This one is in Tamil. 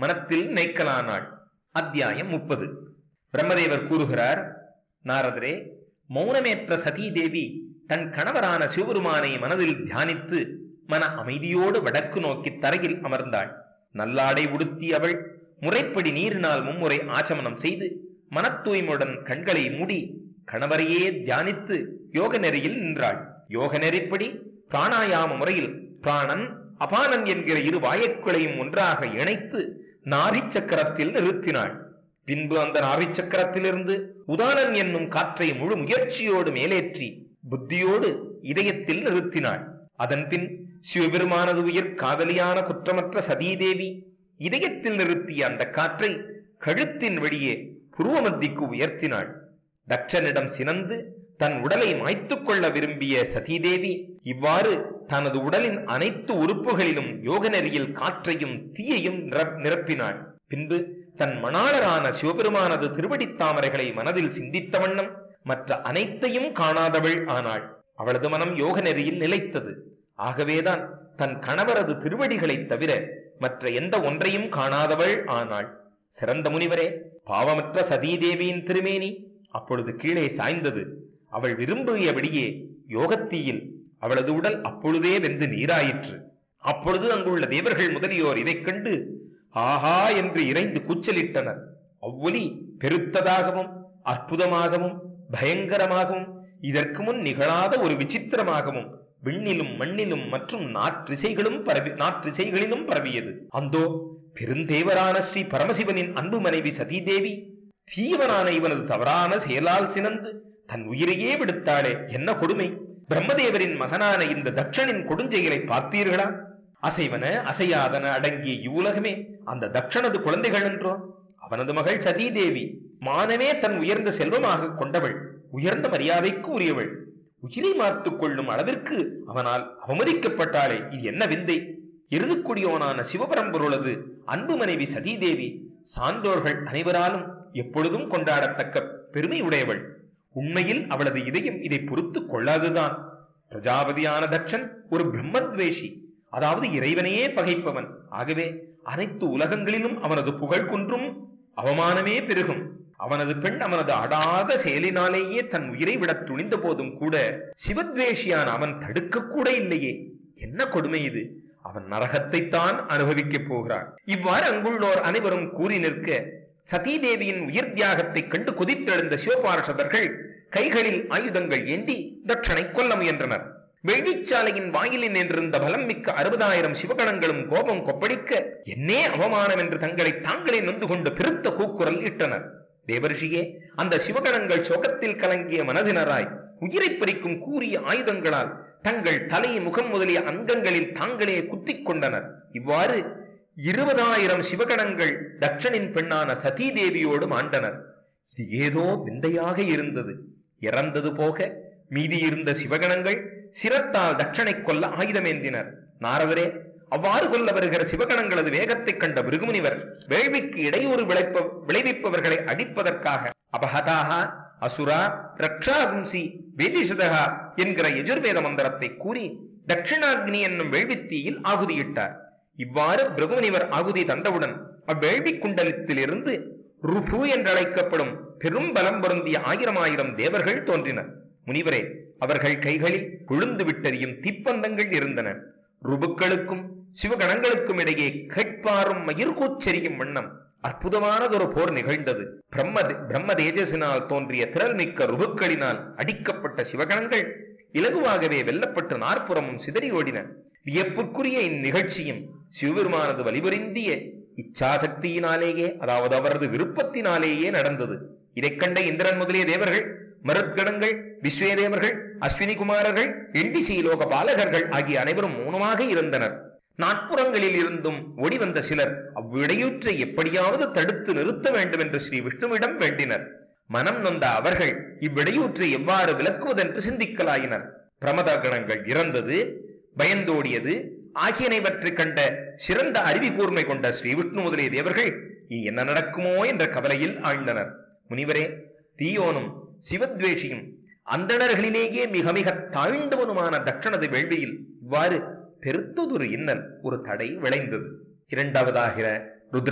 மனத்தில் நினைக்கலானாள் அத்தியாயம் முப்பது பிரம்மதேவர் கூறுகிறார் நாரதரே மௌனமேற்ற சதீதேவி தன் கணவரான சிவபெருமானை மனதில் தியானித்து மன அமைதியோடு வடக்கு நோக்கி தரையில் அமர்ந்தாள் நல்லாடை உடுத்தி அவள் முறைப்படி நீரினால் மும்முறை ஆச்சமனம் செய்து மனத்தூய்மையுடன் கண்களை மூடி கணவரையே தியானித்து யோக நெறியில் நின்றாள் யோக நெறிப்படி பிராணாயாம முறையில் பிராணன் அபானன் என்கிற இரு வாயுக்களையும் ஒன்றாக இணைத்து நாரி சக்கரத்தில் நிறுத்தினாள் பின்பு அந்த நாரி சக்கரத்திலிருந்து உதானன் என்னும் காற்றை முழு முயற்சியோடு மேலேற்றி புத்தியோடு இதயத்தில் நிறுத்தினாள் அதன் பின் சிவபெருமானது உயிர் காதலியான குற்றமற்ற சதீதேவி இதயத்தில் நிறுத்திய அந்த காற்றை கழுத்தின் வழியே புருவமத்திக்கு உயர்த்தினாள் தட்சனிடம் சினந்து தன் உடலை மாய்த்துக் கொள்ள விரும்பிய சதீதேவி இவ்வாறு தனது உடலின் அனைத்து உறுப்புகளிலும் யோக நெறியில் காற்றையும் தீயையும் நிரப்- நிரப்பினாள் பின்பு தன் மணாளரான சிவபெருமானது திருவடித் தாமரைகளை மனதில் சிந்தித்த வண்ணம் மற்ற அனைத்தையும் காணாதவள் ஆனாள் அவளது மனம் யோக நெறியில் நிலைத்தது ஆகவேதான் தன் கணவரது திருவடிகளைத் தவிர மற்ற எந்த ஒன்றையும் காணாதவள் ஆனாள் சிறந்த முனிவரே பாவமற்ற சதீதேவியின் திருமேனி அப்பொழுது கீழே சாய்ந்தது அவள் விரும்பியபடியே யோகத்தீயில் அவளது உடல் அப்பொழுதே வெந்து நீராயிற்று அப்பொழுது அங்குள்ள தேவர்கள் முதலியோர் இதைக் கண்டு ஆஹா என்று இறைந்து கூச்சலிட்டனர் அவ்வொலி பெருத்ததாகவும் அற்புதமாகவும் பயங்கரமாகவும் இதற்கு முன் நிகழாத ஒரு விசித்திரமாகவும் விண்ணிலும் மண்ணிலும் மற்றும் நாற்றிசைகளும் பரவி நாற்றிசைகளிலும் பரவியது அந்தோ பெருந்தேவரான ஸ்ரீ பரமசிவனின் அன்பு மனைவி சதீதேவி தீவனான இவனது தவறான செயலால் சினந்து தன் உயிரையே விடுத்தாளே என்ன கொடுமை பிரம்மதேவரின் மகனான இந்த தட்சனின் கொடுஞ்செயலை பார்த்தீர்களா அசைவன அசையாதன அடங்கிய இவ்வுலகமே அந்த தட்சணது குழந்தைகள் என்றோ அவனது மகள் சதீதேவி மானமே தன் உயர்ந்த செல்வமாக கொண்டவள் உயர்ந்த மரியாதைக்கு உரியவள் உயிரை மார்த்துக் கொள்ளும் அளவிற்கு அவனால் அவமதிக்கப்பட்டாளே இது என்ன விந்தை எருதுக்குடியோனான சிவபரம்பொருளது அன்பு மனைவி சதீதேவி சான்றோர்கள் அனைவராலும் எப்பொழுதும் கொண்டாடத்தக்க பெருமை உடையவள் உண்மையில் அவளது இதயம் இதை பொறுத்துக் கொள்ளாதுதான் பிரஜாபதியான தட்சன் ஒரு பிரம்மத்வேஷி அதாவது இறைவனையே பகைப்பவன் ஆகவே அனைத்து உலகங்களிலும் அவனது புகழ் குன்றும் அவமானமே பெருகும் அவனது பெண் அவனது அடாத செயலினாலேயே தன் உயிரை விடத் துணிந்த போதும் கூட சிவத்வேஷியான அவன் தடுக்க கூட இல்லையே என்ன கொடுமை இது அவன் நரகத்தைத்தான் அனுபவிக்கப் போகிறான் இவ்வாறு அங்குள்ளோர் அனைவரும் கூறி நிற்க சதீதேவியின் உயிர் தியாகத்தைக் கண்டு கொதித்தெழுந்த சிவபார்ஷதர்கள் கைகளில் ஆயுதங்கள் ஏந்தி தட்சனை கொல்ல முயன்றனர் வேள்விச்சாலையின் வாயிலில் நின்றிருந்த பலம் மிக்க அறுபதாயிரம் சிவகணங்களும் கோபம் கொப்பளிக்க என்னே அவமானம் என்று தங்களை தாங்களே நொந்து கொண்டு பெருத்த கூக்குரல் இட்டனர் தேவர்ஷியே அந்த சிவகணங்கள் சோகத்தில் கலங்கிய மனதினராய் உயிரை பறிக்கும் கூறிய ஆயுதங்களால் தங்கள் தலை முகம் முதலிய அங்கங்களில் தாங்களே குத்திக் கொண்டனர் இவ்வாறு இருபதாயிரம் சிவகணங்கள் தட்சனின் பெண்ணான சதீதேவியோடு மாண்டனர் இது ஏதோ விந்தையாக இருந்தது இறந்தது போக மீதி இருந்த சிவகணங்கள் சிரத்தால் தட்சனை கொல்ல ஆயுதமேந்தினர் நாரதரே அவ்வாறு கொல்ல வருகிற சிவகணங்களது வேகத்தைக் கண்ட பிருகுமுனிவர் வேள்விக்கு இடையூறு விளைப்ப விளைவிப்பவர்களை அடிப்பதற்காக அபஹதாகா அசுரா ரக்ஷாகும்சி வேதிஷதகா என்கிற எஜுர்வேத மந்திரத்தை கூறி தட்சிணாக்னி என்னும் வேள்வித்தீயில் ஆகுதியிட்டார் இவ்வாறு பிருகுமுனிவர் ஆகுதி தந்தவுடன் அவ்வேள்வி குண்டலத்திலிருந்து ருபு என்றழைக்கப்படும் பெரும் பலம் பொருந்திய ஆயிரம் ஆயிரம் தேவர்கள் தோன்றினர் முனிவரே அவர்கள் கைகளில் கொழுந்து விட்டறியும் தீப்பந்தங்கள் இருந்தன ருபுக்களுக்கும் சிவகணங்களுக்கும் இடையே கேட்பாரும் மயிர்கூச்செறியும் வண்ணம் அற்புதமானதொரு போர் நிகழ்ந்தது பிரம்ம பிரம்ம தேஜசினால் தோன்றிய திரள் மிக்க ருபுக்களினால் அடிக்கப்பட்ட சிவகணங்கள் இலகுவாகவே வெல்லப்பட்டு நாற்புறமும் சிதறி ஓடின வியப்புக்குரிய இந்நிகழ்ச்சியும் சிவபெருமானது வலிபுரிந்திய இச்சாசக்தியினாலேயே அதாவது அவரது விருப்பத்தினாலேயே நடந்தது இதைக் கண்ட இந்திரன் முதலிய தேவர்கள் மருத்கணங்கள் விஸ்வேதேவர்கள் அஸ்வினி குமாரர்கள் எண்டிசீலோக பாலகர்கள் ஆகிய அனைவரும் மௌனமாக இருந்தனர் நாட்புறங்களில் இருந்தும் ஓடி வந்த சிலர் அவ்விடையூற்றை எப்படியாவது தடுத்து நிறுத்த வேண்டும் என்று ஸ்ரீ விஷ்ணுவிடம் வேண்டினர் மனம் நொந்த அவர்கள் இவ்விடையூற்றை எவ்வாறு விளக்குவதென்று சிந்திக்கலாயினர் பிரமத கணங்கள் இறந்தது பயந்தோடியது ஆகியனைவற்றை கண்ட சிறந்த அறிவி கூர்மை கொண்ட ஸ்ரீ விஷ்ணு முதலிய தேவர்கள் இனி என்ன நடக்குமோ என்ற கவலையில் ஆழ்ந்தனர் முனிவரே தீயோனும் சிவத்வேஷியும் அந்தணர்களிலேயே மிக மிக தாழ்ந்தவனுமான தட்சணது வேள்வியில் இவ்வாறு பெருத்ததொரு இன்னல் ஒரு தடை விளைந்தது இரண்டாவதாகிற